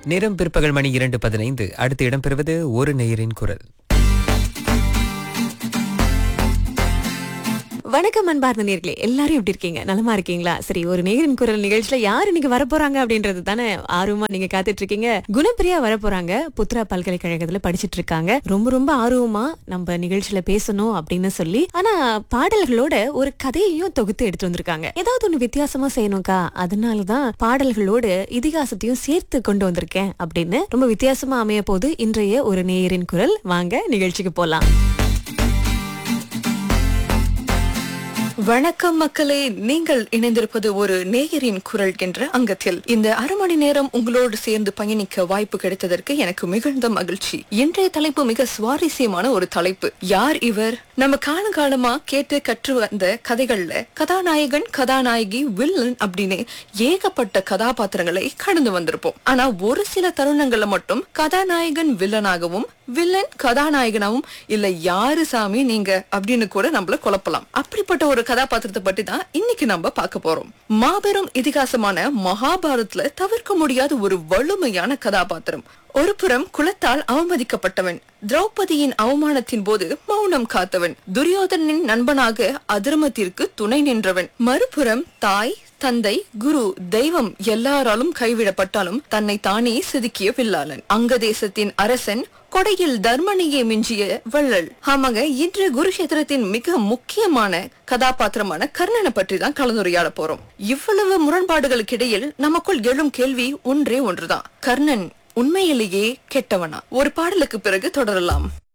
நேரம் பிற்பகல் மணி இரண்டு பதினைந்து அடுத்து இடம்பெறுவது ஒரு நேயரின் குரல் வணக்கம் அன்பார்ந்த நேர்களே எல்லாரும் எப்படி இருக்கீங்க நலமா இருக்கீங்களா சரி ஒரு நேரின் குரல் நிகழ்ச்சியில யாரு இன்னைக்கு வரப்போறாங்க அப்படின்றது தானே ஆர்வமா நீங்க காத்துட்டு இருக்கீங்க குணப்பிரியா வரப்போறாங்க புத்ரா பல்கலைக்கழகத்துல படிச்சிட்டு இருக்காங்க ரொம்ப ரொம்ப ஆர்வமா நம்ம நிகழ்ச்சியில பேசணும் அப்படின்னு சொல்லி ஆனா பாடல்களோட ஒரு கதையையும் தொகுத்து எடுத்து வந்திருக்காங்க ஏதாவது ஒண்ணு வித்தியாசமா செய்யணும்க்கா அதனாலதான் பாடல்களோட இதிகாசத்தையும் சேர்த்து கொண்டு வந்திருக்கேன் அப்படின்னு ரொம்ப வித்தியாசமா அமைய போது இன்றைய ஒரு நேயரின் குரல் வாங்க நிகழ்ச்சிக்கு போலாம் வணக்கம் மக்களே நீங்கள் இணைந்திருப்பது ஒரு நேயரின் குரல் என்ற அங்கத்தில் இந்த அரை மணி நேரம் உங்களோடு சேர்ந்து பயணிக்க வாய்ப்பு கிடைத்ததற்கு எனக்கு மிகுந்த மகிழ்ச்சி இன்றைய தலைப்பு மிக சுவாரஸ்யமான ஒரு தலைப்பு யார் இவர் நம்ம காலங்காலமா கேட்டு கற்று வந்த கதைகள்ல கதாநாயகன் கதாநாயகி வில்லன் அப்படின்னு ஏகப்பட்ட கதாபாத்திரங்களை கடந்து வந்திருப்போம் ஆனா ஒரு சில தருணங்கள்ல மட்டும் கதாநாயகன் வில்லனாகவும் வில்லன் கதாநாயகனாவும் இல்ல யாரு சாமி நீங்க அப்படின்னு கூட நம்மள குழப்பலாம் அப்படிப்பட்ட ஒரு கதாபாத்திரத்தை பத்தி தான் இன்னைக்கு நம்ம பார்க்க போறோம் மாபெரும் இதிகாசமான மகாபாரத்ல தவிர்க்க முடியாத ஒரு வலிமையான கதாபாத்திரம் ஒரு புறம் குலத்தால் அவமதிக்கப்பட்டவன் திரௌபதியின் அவமானத்தின் போது மௌனம் காத்தவன் துரியோதனின் நண்பனாக அதர்மத்திற்கு துணை நின்றவன் மறுபுறம் தாய் தந்தை குரு தெய்வம் எல்லாராலும் கைவிடப்பட்டாலும் தன்னை தானே செதுக்கிய வில்லாளன் அங்க தேசத்தின் அரசன் கொடையில் தர்மனியை மிஞ்சிய வள்ளல் ஆமாங்க இன்று குருஷேத்திரத்தின் மிக முக்கியமான கதாபாத்திரமான கர்ணனை பற்றி தான் கலந்துரையாட போறோம் இவ்வளவு முரண்பாடுகளுக்கு இடையில் நமக்குள் எழும் கேள்வி ஒன்றே ஒன்றுதான் கர்ணன் உண்மையிலேயே கெட்டவனா ஒரு பாடலுக்கு பிறகு தொடரலாம்